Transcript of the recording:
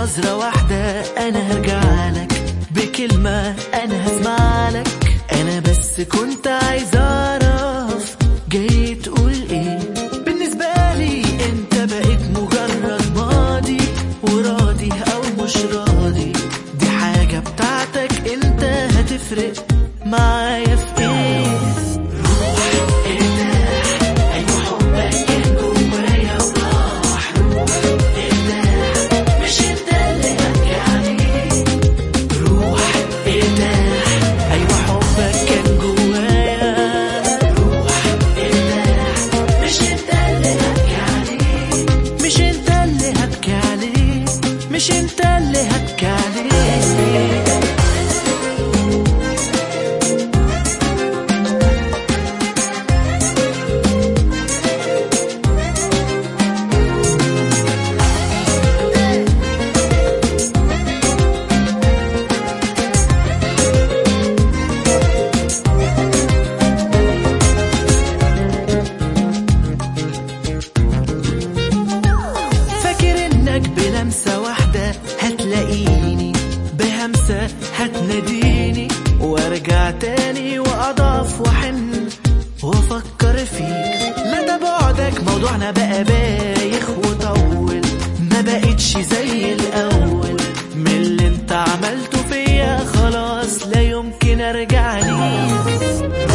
بنظرة واحدة أنا هرجع لك بكلمة أنا هسمع لك أنا بس كنت عايز أعرف جاي تقول إيه بالنسبة لي أنت بقيت مجرد ماضي وراضي أو مش راضي دي حاجة بتاعتك أنت هتفرق معايا في إيه روح ارتاح أيوة حبك كان جوايا وراح روح ارتاح مش انت اللي هبكي عليه روح ارتاح ايوه حبك كان جوايا روح ارتاح مش انت اللي هبكي عليه مش انت اللي هبكي عليه مش انت اللي هبكي عليه فاكر انك بلمسة واحدة هتلاقيني بهمسة هتناديني وارجع تاني واضعف واحن وافكر فيك مدى بعدك موضوعنا بقى بايخ وطول ما بقتش زي الاول من اللي انت عملته فيا خلاص لا يمكن ارجع ليك